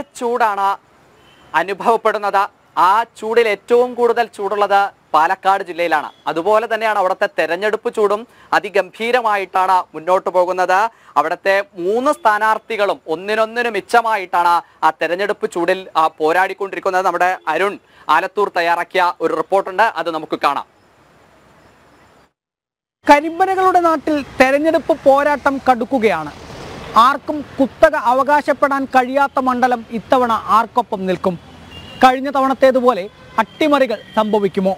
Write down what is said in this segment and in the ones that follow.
ചൂടാണ് അനുഭവപ്പെടുന്നത് ആ ചൂടിൽ ഏറ്റവും കൂടുതൽ ചൂടുള്ളത് പാലക്കാട് ജില്ലയിലാണ് അതുപോലെ തന്നെയാണ് അവിടുത്തെ തെരഞ്ഞെടുപ്പ് ചൂടും അതിഗംഭീരമായിട്ടാണ് മുന്നോട്ട് പോകുന്നത് അവിടുത്തെ മൂന്ന് സ്ഥാനാർത്ഥികളും ഒന്നിനൊന്നിന് മിച്ചമായിട്ടാണ് ആ തെരഞ്ഞെടുപ്പ് ചൂടിൽ ആ, പോരാടിക്കൊണ്ടിരിക്കുന്നത് നമ്മുടെ അരുൺ ആലത്തൂർ തയ്യാറാക്കിയ ഒരു റിപ്പോർട്ടുണ്ട് അത് നമുക്ക് കാണാം കരിമ്പനകളുടെ നാട്ടിൽ തെരഞ്ഞെടുപ്പ് പോരാട്ടം കടുക്കുകയാണ് ആർക്കും കുത്തക അവകാശപ്പെടാൻ കഴിയാത്ത മണ്ഡലം ഇത്തവണ ആർക്കൊപ്പം നിൽക്കും കഴിഞ്ഞ തവണത്തേതുപോലെ അട്ടിമറികൾ സംഭവിക്കുമോ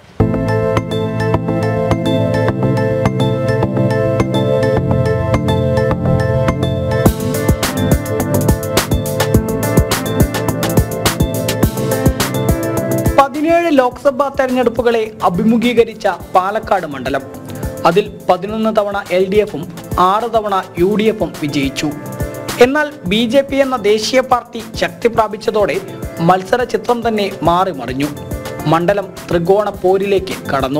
പതിനേഴ് ലോക്സഭാ തെരഞ്ഞെടുപ്പുകളെ അഭിമുഖീകരിച്ച പാലക്കാട് മണ്ഡലം അതിൽ പതിനൊന്ന് തവണ എൽ ഡി എഫും ആറ് തവണ യു ഡി എഫും വിജയിച്ചു എന്നാൽ ബി ജെ പി എന്ന ദേശീയ പാർട്ടി ശക്തി പ്രാപിച്ചതോടെ മത്സര ചിത്രം തന്നെ മാറി മറിഞ്ഞു മണ്ഡലം ത്രികോണ പോരിലേക്ക് കടന്നു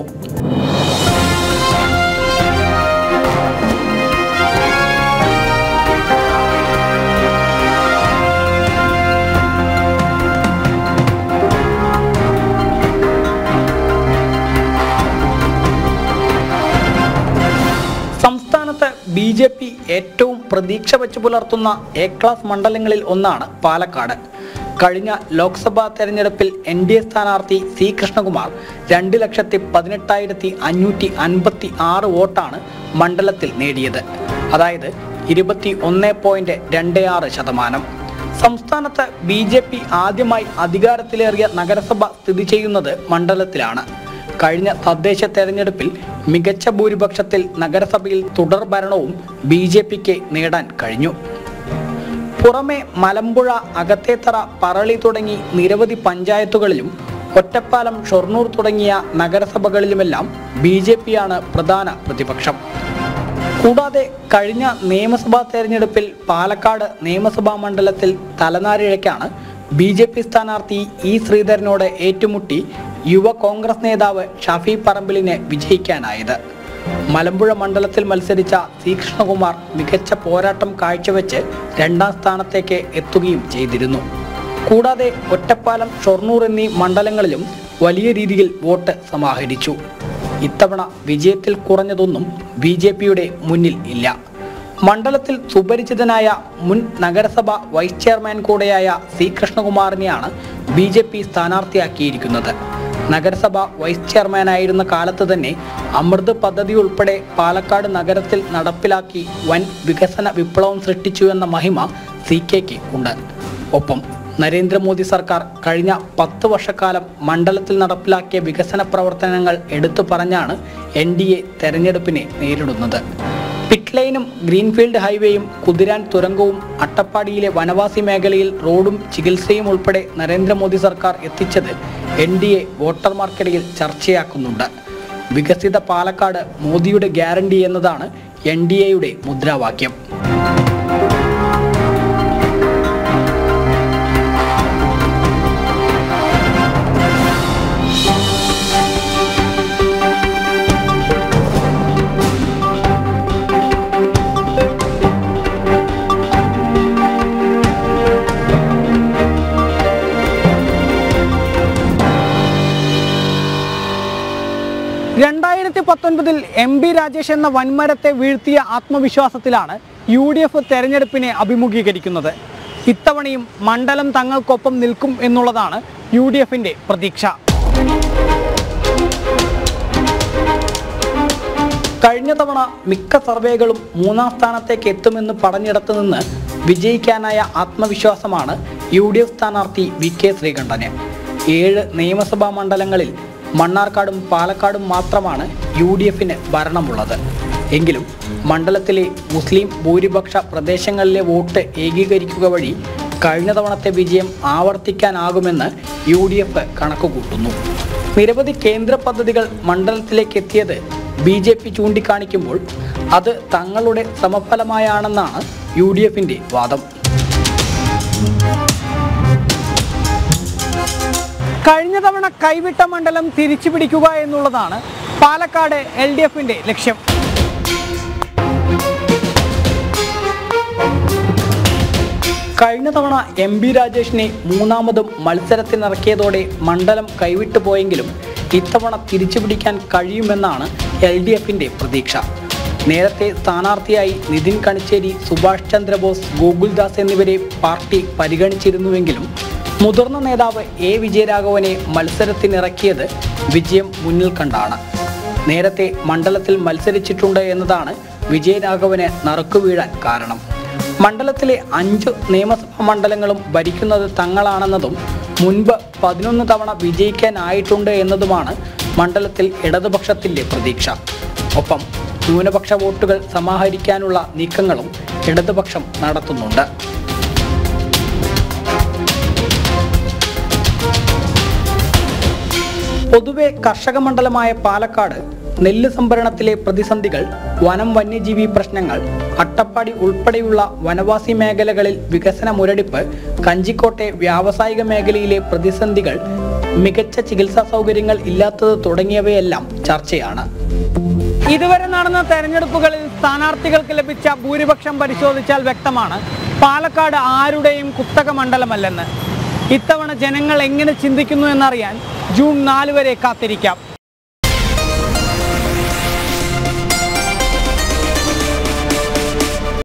സംസ്ഥാനത്ത് ബി ജെ പി ഏറ്റവും പ്രതീക്ഷ വെച്ച് പുലർത്തുന്ന എ ക്ലാസ് മണ്ഡലങ്ങളിൽ ഒന്നാണ് പാലക്കാട് കഴിഞ്ഞ ലോക്സഭാ തെരഞ്ഞെടുപ്പിൽ എൻ ഡി എ സ്ഥാനാർത്ഥി സി കൃഷ്ണകുമാർ രണ്ട് ലക്ഷത്തി പതിനെട്ടായിരത്തി അഞ്ഞൂറ്റി അൻപത്തി ആറ് വോട്ടാണ് മണ്ഡലത്തിൽ നേടിയത് അതായത് ഇരുപത്തി ഒന്ന് പോയിന്റ് രണ്ട് ആറ് ശതമാനം സംസ്ഥാനത്ത് ബി ജെ പി ആദ്യമായി അധികാരത്തിലേറിയ നഗരസഭ സ്ഥിതി ചെയ്യുന്നത് മണ്ഡലത്തിലാണ് കഴിഞ്ഞ തദ്ദേശ തെരഞ്ഞെടുപ്പിൽ മികച്ച ഭൂരിപക്ഷത്തിൽ നഗരസഭയിൽ തുടർ ഭരണവും ബി ജെ പിക്ക് നേടാൻ കഴിഞ്ഞു പുറമെ മലമ്പുഴ അകത്തേത്തറ പറളി തുടങ്ങി നിരവധി പഞ്ചായത്തുകളിലും ഒറ്റപ്പാലം ഷൊർണൂർ തുടങ്ങിയ നഗരസഭകളിലുമെല്ലാം ബി ജെ പിയാണ് പ്രധാന പ്രതിപക്ഷം കൂടാതെ കഴിഞ്ഞ നിയമസഭാ തെരഞ്ഞെടുപ്പിൽ പാലക്കാട് നിയമസഭാ മണ്ഡലത്തിൽ തലനാരിഴയ്ക്കാണ് ബി ജെ പി സ്ഥാനാർത്ഥി ഇ ശ്രീധരനോട് ഏറ്റുമുട്ടി യുവ കോൺഗ്രസ് നേതാവ് ഷഫി പറമ്പിലിനെ വിജയിക്കാനായത് മലമ്പുഴ മണ്ഡലത്തിൽ മത്സരിച്ച സി കൃഷ്ണകുമാർ മികച്ച പോരാട്ടം കാഴ്ചവെച്ച് രണ്ടാം സ്ഥാനത്തേക്ക് എത്തുകയും ചെയ്തിരുന്നു കൂടാതെ ഒറ്റപ്പാലം ഷൊർണൂർ എന്നീ മണ്ഡലങ്ങളിലും വലിയ രീതിയിൽ വോട്ട് സമാഹരിച്ചു ഇത്തവണ വിജയത്തിൽ കുറഞ്ഞതൊന്നും ബി ജെ പിയുടെ മുന്നിൽ ഇല്ല മണ്ഡലത്തിൽ സുപരിചിതനായ മുൻ നഗരസഭ വൈസ് ചെയർമാൻ കൂടെയായ സി കൃഷ്ണകുമാറിനെയാണ് ബി ജെ പി സ്ഥാനാർത്ഥിയാക്കിയിരിക്കുന്നത് നഗരസഭ വൈസ് ചെയർമാനായിരുന്ന കാലത്ത് തന്നെ അമൃത് പദ്ധതി ഉൾപ്പെടെ പാലക്കാട് നഗരത്തിൽ നടപ്പിലാക്കി വൻ വികസന വിപ്ലവം സൃഷ്ടിച്ചു എന്ന മഹിമ സി കെക്ക് ഉണ്ട് ഒപ്പം നരേന്ദ്രമോദി സർക്കാർ കഴിഞ്ഞ പത്ത് വർഷക്കാലം മണ്ഡലത്തിൽ നടപ്പിലാക്കിയ വികസന പ്രവർത്തനങ്ങൾ എടുത്തു പറഞ്ഞാണ് എൻ ഡി എ തെരഞ്ഞെടുപ്പിനെ നേരിടുന്നത് പിറ്റ് ലൈനും ഗ്രീൻഫീൽഡ് ഹൈവേയും കുതിരാൻ തുരങ്കവും അട്ടപ്പാടിയിലെ വനവാസി മേഖലയിൽ റോഡും ചികിത്സയും ഉൾപ്പെടെ നരേന്ദ്രമോദി സർക്കാർ എത്തിച്ചത് എൻ ഡി എ വോട്ടർമാർക്കിടയിൽ ചർച്ചയാക്കുന്നുണ്ട് വികസിത പാലക്കാട് മോദിയുടെ ഗ്യാരണ്ടി എന്നതാണ് എൻ ഡി എയുടെ മുദ്രാവാക്യം രണ്ടായിരത്തി പത്തൊൻപതിൽ എം ബി രാജേഷ് എന്ന വൻമരത്തെ വീഴ്ത്തിയ ആത്മവിശ്വാസത്തിലാണ് യു ഡി എഫ് തെരഞ്ഞെടുപ്പിനെ അഭിമുഖീകരിക്കുന്നത് ഇത്തവണയും മണ്ഡലം തങ്ങൾക്കൊപ്പം നിൽക്കും എന്നുള്ളതാണ് യു ഡി എഫിന്റെ പ്രതീക്ഷ കഴിഞ്ഞ തവണ മിക്ക സർവേകളും മൂന്നാം സ്ഥാനത്തേക്ക് എത്തുമെന്ന് പറഞ്ഞിടത്ത് നിന്ന് വിജയിക്കാനായ ആത്മവിശ്വാസമാണ് യു ഡി എഫ് സ്ഥാനാർത്ഥി വി കെ ശ്രീകണ്ഠന് ഏഴ് നിയമസഭാ മണ്ഡലങ്ങളിൽ മണ്ണാർക്കാടും പാലക്കാടും മാത്രമാണ് യു ഡി എഫിന് ഭരണമുള്ളത് എങ്കിലും മണ്ഡലത്തിലെ മുസ്ലിം ഭൂരിപക്ഷ പ്രദേശങ്ങളിലെ വോട്ട് ഏകീകരിക്കുക വഴി കഴിഞ്ഞ തവണത്തെ വിജയം ആവർത്തിക്കാനാകുമെന്ന് യു ഡി എഫ് കണക്കുകൂട്ടുന്നു നിരവധി കേന്ദ്ര പദ്ധതികൾ മണ്ഡലത്തിലേക്ക് എത്തിയത് ബി ജെ പി ചൂണ്ടിക്കാണിക്കുമ്പോൾ അത് തങ്ങളുടെ സമഫലമായാണെന്നാണ് യു ഡി എഫിന്റെ വാദം കഴിഞ്ഞ തവണ കൈവിട്ട മണ്ഡലം തിരിച്ചു പിടിക്കുക എന്നുള്ളതാണ് പാലക്കാട് എൽ ഡി എഫിന്റെ ലക്ഷ്യം കഴിഞ്ഞ തവണ എം ബി രാജേഷിനെ മൂന്നാമതും മത്സരത്തിനിറക്കിയതോടെ മണ്ഡലം കൈവിട്ടു പോയെങ്കിലും ഇത്തവണ തിരിച്ചുപിടിക്കാൻ കഴിയുമെന്നാണ് എൽ ഡി എഫിന്റെ പ്രതീക്ഷ നേരത്തെ സ്ഥാനാർത്ഥിയായി നിതിൻ കണിച്ചേരി സുഭാഷ് ചന്ദ്രബോസ് ഗോകുൽദാസ് എന്നിവരെ പാർട്ടി പരിഗണിച്ചിരുന്നുവെങ്കിലും മുതിർന്ന നേതാവ് എ വിജയരാഘവനെ മത്സരത്തിനിറക്കിയത് വിജയം മുന്നിൽ കണ്ടാണ് നേരത്തെ മണ്ഡലത്തിൽ മത്സരിച്ചിട്ടുണ്ട് എന്നതാണ് വിജയരാഘവന് നറുക്കുവീഴാൻ കാരണം മണ്ഡലത്തിലെ അഞ്ച് നിയമസഭാ മണ്ഡലങ്ങളും ഭരിക്കുന്നത് തങ്ങളാണെന്നതും മുൻപ് പതിനൊന്ന് തവണ വിജയിക്കാനായിട്ടുണ്ട് എന്നതുമാണ് മണ്ഡലത്തിൽ ഇടതുപക്ഷത്തിന്റെ പ്രതീക്ഷ ഒപ്പം ന്യൂനപക്ഷ വോട്ടുകൾ സമാഹരിക്കാനുള്ള നീക്കങ്ങളും ഇടതുപക്ഷം നടത്തുന്നുണ്ട് പൊതുവെ കർഷക മണ്ഡലമായ പാലക്കാട് നെല്ല് സംഭരണത്തിലെ പ്രതിസന്ധികൾ വനം വന്യജീവി പ്രശ്നങ്ങൾ അട്ടപ്പാടി ഉൾപ്പെടെയുള്ള വനവാസി മേഖലകളിൽ വികസന മുരടിപ്പ് കഞ്ചിക്കോട്ടെ വ്യാവസായിക മേഖലയിലെ പ്രതിസന്ധികൾ മികച്ച ചികിത്സാ സൗകര്യങ്ങൾ ഇല്ലാത്തത് തുടങ്ങിയവയെല്ലാം ചർച്ചയാണ് ഇതുവരെ നടന്ന തെരഞ്ഞെടുപ്പുകളിൽ സ്ഥാനാർത്ഥികൾക്ക് ലഭിച്ച ഭൂരിപക്ഷം പരിശോധിച്ചാൽ വ്യക്തമാണ് പാലക്കാട് ആരുടെയും കുത്തക മണ്ഡലമല്ലെന്ന് ഇത്തവണ ജനങ്ങൾ എങ്ങനെ ചിന്തിക്കുന്നു എന്നറിയാൻ ജൂൺ നാല് വരെ കാത്തിരിക്കാം